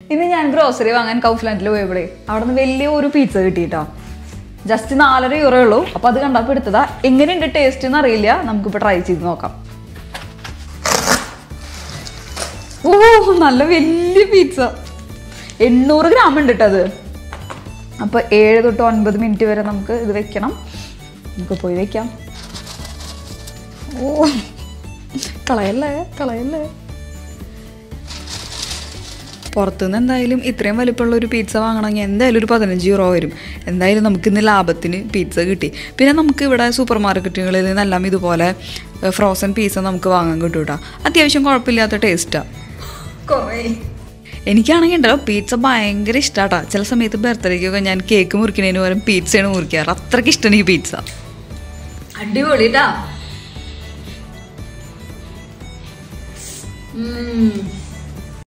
ഇന്ന് ഞാൻ ഗ്രോസറി വാങ്ങാൻ കൗഫ്ലാൻഡിൽ പോയപ്പോഴേ അവിടെ നിന്ന് വലിയ ഒരു പിസ്സ കിട്ടിയിട്ടോ ജസ്റ്റ് നാലര യൂറോ ഉള്ളൂ അപ്പൊ അത് കണ്ടപ്പോൾ എടുത്തതാ എങ്ങനെയുണ്ട് ടേസ്റ്റ് എന്ന് അറിയില്ല നമുക്കിപ്പോൾ ട്രൈ ചെയ്ത് നോക്കാം ഓ നല്ല വലിയ പിസ്സ എണ്ണൂറ് ഗ്രാം ഉണ്ട് കേട്ടോ അത് അപ്പോൾ ഏഴ് തൊട്ട് ഒൻപത് മിനിറ്റ് വരെ നമുക്ക് ഇത് വെക്കണം നമുക്ക് പോയി വെക്കാം ഓ കളയല്ലേ കളയല്ലേ പുറത്തുനിന്ന് എന്തായാലും ഇത്രയും വലിപ്പമുള്ള ഒരു പിസ്സ വാങ്ങണമെങ്കിൽ എന്തായാലും ഒരു പതിനഞ്ച് യൂറോ വരും എന്തായാലും നമുക്ക് ഇന്ന് ലാഭത്തിന് പിസ്സ കിട്ടി പിന്നെ നമുക്ക് ഇവിടെ സൂപ്പർ മാർക്കറ്റുകളിൽ നിന്നെല്ലാം ഇതുപോലെ ഫ്രോസൺ പിസ്സ നമുക്ക് വാങ്ങാൻ കിട്ടും കേട്ടോ അത്യാവശ്യം കുഴപ്പമില്ലാത്ത ടേസ്റ്റാണ് കുറേ എനിക്കാണെങ്കിൽ ഉണ്ടല്ലോ പിസ്സ ഭയങ്കര ഇഷ്ടാട്ടാ ചില സമയത്ത് ബർത്ത്ഡേക്കൊക്കെ ഞാൻ കേക്ക് മുറിക്കുന്നതിന് പകരം പിസ്സയാണ് മുറിക്കാറ് അത്രയ്ക്ക് ഇഷ്ടമാണ് എനിക്ക് പിസ്സ അടിപൊളിട്ടാ